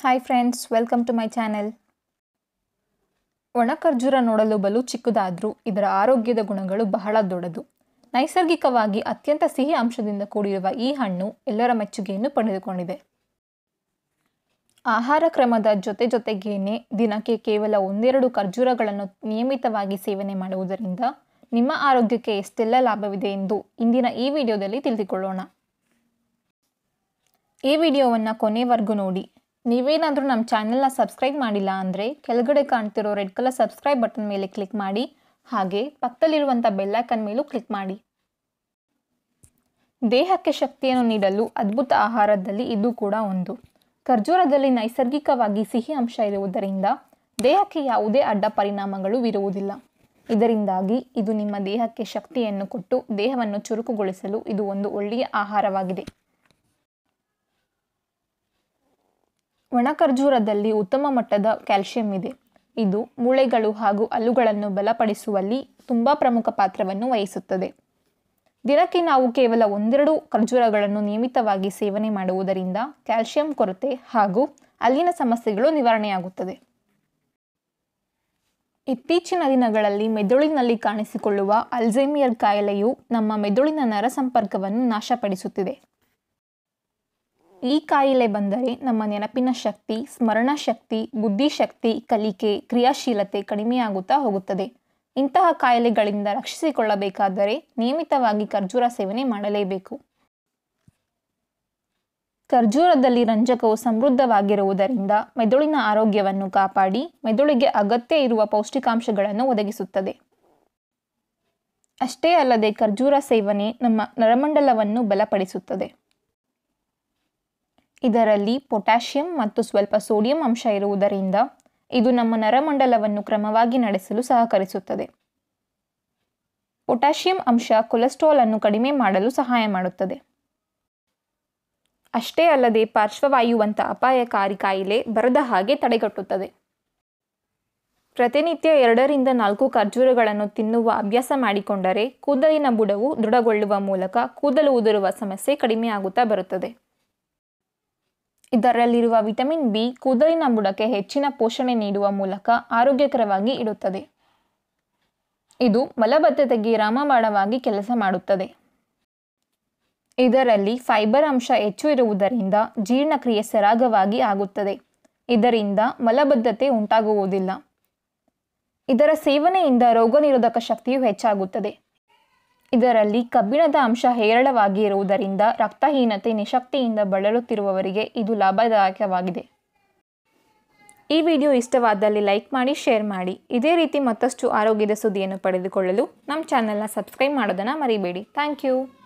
hi friends welcome to my channel ಒಣ ಖರ್ಜೂರ ನೋಡಲು ಬಲು ಚಿಕ್ಕದಾದರೂ ಇದರ ಆರೋಗ್ಯದ ಗುಣಗಳು ಬಹಳ ದೊಡ್ಡದು ನೈಸರ್ಗಿಕವಾಗಿ ಅತ್ಯಂತ ಸಿಹಿ ಅಂಶದಿಂದ ಕೂಡಿರುವ ಈ ಹಣ್ಣು ಎಲ್ಲರ ಮೆಚ್ಚುಗೆಯನ್ನು ಪಡೆದುಕೊಂಡಿದೆ ಆಹಾರ ಕ್ರಮದ ಜೊತೆ ಜೊತೆಗೇನೆ ದಿನಕ್ಕೆ ಕೇವಲ ಒಂದೆರಡು ಖರ್ಜೂರಗಳನ್ನು ನಿಯಮಿತವಾಗಿ ಸೇವನೆ ಮಾಡುವುದರಿಂದ ನಿಮ್ಮ ಆರೋಗ್ಯಕ್ಕೆ ಎಷ್ಟೆಲ್ಲ ಲಾಭವಿದೆ ಎಂದು ಇಂದಿನ ಈ ವಿಡಿಯೋದಲ್ಲಿ ತಿಳಿದುಕೊಳ್ಳೋಣ ಈ ವಿಡಿಯೋವನ್ನು ಕೊನೆವರೆಗೂ ನೋಡಿ ನೀವೇನಾದರೂ ನಮ್ಮ ಚಾನೆಲ್ನ ಸಬ್ಸ್ಕ್ರೈಬ್ ಮಾಡಿಲ್ಲ ಅಂದರೆ ಕೆಳಗಡೆ ಕಾಣ್ತಿರೋ ರೆಡ್ ಕಲರ್ ಸಬ್ಸ್ಕ್ರೈಬ್ ಬಟನ್ ಮೇಲೆ ಕ್ಲಿಕ್ ಮಾಡಿ ಹಾಗೆ ಪಕ್ಕದಲ್ಲಿರುವಂಥ ಬೆಲ್ಲೈಕನ್ ಮೇಲೂ ಕ್ಲಿಕ್ ಮಾಡಿ ದೇಹಕ್ಕೆ ಶಕ್ತಿಯನ್ನು ನೀಡಲು ಅದ್ಭುತ ಆಹಾರದಲ್ಲಿ ಇದು ಕೂಡ ಒಂದು ಖರ್ಜೂರದಲ್ಲಿ ನೈಸರ್ಗಿಕವಾಗಿ ಸಿಹಿ ಅಂಶ ಇರುವುದರಿಂದ ದೇಹಕ್ಕೆ ಯಾವುದೇ ಅಡ್ಡ ಪರಿಣಾಮಗಳು ಇರುವುದಿಲ್ಲ ಇದರಿಂದಾಗಿ ಇದು ನಿಮ್ಮ ದೇಹಕ್ಕೆ ಶಕ್ತಿಯನ್ನು ಕೊಟ್ಟು ದೇಹವನ್ನು ಚುರುಕುಗೊಳಿಸಲು ಇದು ಒಂದು ಒಳ್ಳೆಯ ಆಹಾರವಾಗಿದೆ ಒಣ ಖರ್ಜೂರದಲ್ಲಿ ಉತ್ತಮ ಮಟ್ಟದ ಕ್ಯಾಲ್ಸಿಯಂ ಇದೆ ಇದು ಮೂಳೆಗಳು ಹಾಗೂ ಹಲ್ಲುಗಳನ್ನು ಬಲಪಡಿಸುವಲ್ಲಿ ತುಂಬ ಪ್ರಮುಖ ಪಾತ್ರವನ್ನು ವಹಿಸುತ್ತದೆ ದಿನಕ್ಕೆ ನಾವು ಕೇವಲ ಒಂದೆರಡು ಖರ್ಜೂರಗಳನ್ನು ನಿಯಮಿತವಾಗಿ ಸೇವನೆ ಮಾಡುವುದರಿಂದ ಕ್ಯಾಲ್ಸಿಯಂ ಕೊರತೆ ಹಾಗೂ ಅಲ್ಲಿನ ಸಮಸ್ಯೆಗಳು ನಿವಾರಣೆಯಾಗುತ್ತದೆ ಇತ್ತೀಚಿನ ದಿನಗಳಲ್ಲಿ ಮೆದುಳಿನಲ್ಲಿ ಕಾಣಿಸಿಕೊಳ್ಳುವ ಅಲ್ಝೈಮಿಯರ್ ಕಾಯಿಲೆಯು ನಮ್ಮ ಮೆದುಳಿನ ನರ ಸಂಪರ್ಕವನ್ನು ನಾಶಪಡಿಸುತ್ತಿದೆ ಈ ಕಾಯಿಲೆ ಬಂದರೆ ನಮ್ಮ ನೆನಪಿನ ಶಕ್ತಿ ಸ್ಮರಣ ಶಕ್ತಿ ಬುದ್ಧಿಶಕ್ತಿ ಕಲಿಕೆ ಕ್ರಿಯಾಶೀಲತೆ ಕಡಿಮೆಯಾಗುತ್ತಾ ಹೋಗುತ್ತದೆ ಇಂತಹ ಕಾಯಿಲೆಗಳಿಂದ ರಕ್ಷಿಸಿಕೊಳ್ಳಬೇಕಾದರೆ ನಿಯಮಿತವಾಗಿ ಖರ್ಜೂರ ಸೇವನೆ ಮಾಡಲೇಬೇಕು ಖರ್ಜೂರದಲ್ಲಿ ರಂಜಕವು ಸಮೃದ್ಧವಾಗಿರುವುದರಿಂದ ಮೆದುಳಿನ ಆರೋಗ್ಯವನ್ನು ಕಾಪಾಡಿ ಮೆದುಳಿಗೆ ಅಗತ್ಯ ಇರುವ ಪೌಷ್ಟಿಕಾಂಶಗಳನ್ನು ಒದಗಿಸುತ್ತದೆ ಅಷ್ಟೇ ಅಲ್ಲದೆ ಖರ್ಜೂರ ಸೇವನೆ ನಮ್ಮ ನರಮಂಡಲವನ್ನು ಬಲಪಡಿಸುತ್ತದೆ ಇದರಲ್ಲಿ ಪೊಟ್ಯಾಷಿಯಂ ಮತ್ತು ಸ್ವಲ್ಪ ಸೋಡಿಯಂ ಅಂಶ ಇರುವುದರಿಂದ ಇದು ನಮ್ಮ ನರಮಂಡಲವನ್ನು ಕ್ರಮವಾಗಿ ನಡೆಸಲು ಸಹಕರಿಸುತ್ತದೆ ಪೊಟ್ಯಾಷಿಯಂ ಅಂಶ ಕೊಲೆಸ್ಟ್ರಾಲ್ ಅನ್ನು ಕಡಿಮೆ ಮಾಡಲು ಸಹಾಯ ಮಾಡುತ್ತದೆ ಅಷ್ಟೇ ಅಲ್ಲದೆ ಪಾರ್ಶ್ವವಾಯುವಂಥ ಅಪಾಯಕಾರಿ ಕಾಯಿಲೆ ಬರದ ಹಾಗೆ ತಡೆಗಟ್ಟುತ್ತದೆ ಪ್ರತಿನಿತ್ಯ ಎರಡರಿಂದ ನಾಲ್ಕು ಖರ್ಜೂರಗಳನ್ನು ತಿನ್ನುವ ಅಭ್ಯಾಸ ಮಾಡಿಕೊಂಡರೆ ಕೂದಲಿನ ಬುಡವು ದೃಢಗೊಳ್ಳುವ ಮೂಲಕ ಕೂದಲು ಉದುರುವ ಸಮಸ್ಯೆ ಕಡಿಮೆಯಾಗುತ್ತಾ ಬರುತ್ತದೆ ಇದರಲ್ಲಿರುವ ವಿಟಮಿನ್ ಬಿ ಕೂದಲಿನ ಬುಡಕ್ಕೆ ಹೆಚ್ಚಿನ ಪೋಷಣೆ ನೀಡುವ ಮೂಲಕ ಆರೋಗ್ಯಕರವಾಗಿ ಇಡುತ್ತದೆ ಇದು ಮಲಬದ್ಧತೆಗೆ ರಾಮಬಾಣವಾಗಿ ಕೆಲಸ ಮಾಡುತ್ತದೆ ಇದರಲ್ಲಿ ಫೈಬರ್ ಅಂಶ ಹೆಚ್ಚು ಇರುವುದರಿಂದ ಜೀರ್ಣಕ್ರಿಯೆ ಸರಾಗವಾಗಿ ಆಗುತ್ತದೆ ಇದರಿಂದ ಮಲಬದ್ಧತೆ ಉಂಟಾಗುವುದಿಲ್ಲ ಇದರ ಸೇವನೆಯಿಂದ ರೋಗನಿರೋಧಕ ಶಕ್ತಿಯು ಹೆಚ್ಚಾಗುತ್ತದೆ ಇದರಲ್ಲಿ ಕಬ್ಬಿಣದ ಅಂಶ ಹೇರಳವಾಗಿ ಇರುವುದರಿಂದ ರಕ್ತಹೀನತೆ ನಿಶಕ್ತಿಯಿಂದ ಬಳಲುತ್ತಿರುವವರಿಗೆ ಇದು ಲಾಭದಾಯಕವಾಗಿದೆ ಈ ವಿಡಿಯೋ ಇಷ್ಟವಾದಲ್ಲಿ ಲೈಕ್ ಮಾಡಿ ಶೇರ್ ಮಾಡಿ ಇದೇ ರೀತಿ ಮತ್ತಷ್ಟು ಆರೋಗ್ಯದ ಸುದ್ದಿಯನ್ನು ಪಡೆದುಕೊಳ್ಳಲು ನಮ್ಮ ಚಾನೆಲ್ನ ಸಬ್ಸ್ಕ್ರೈಬ್ ಮಾಡೋದನ್ನು ಮರಿಬೇಡಿ ಥ್ಯಾಂಕ್ ಯು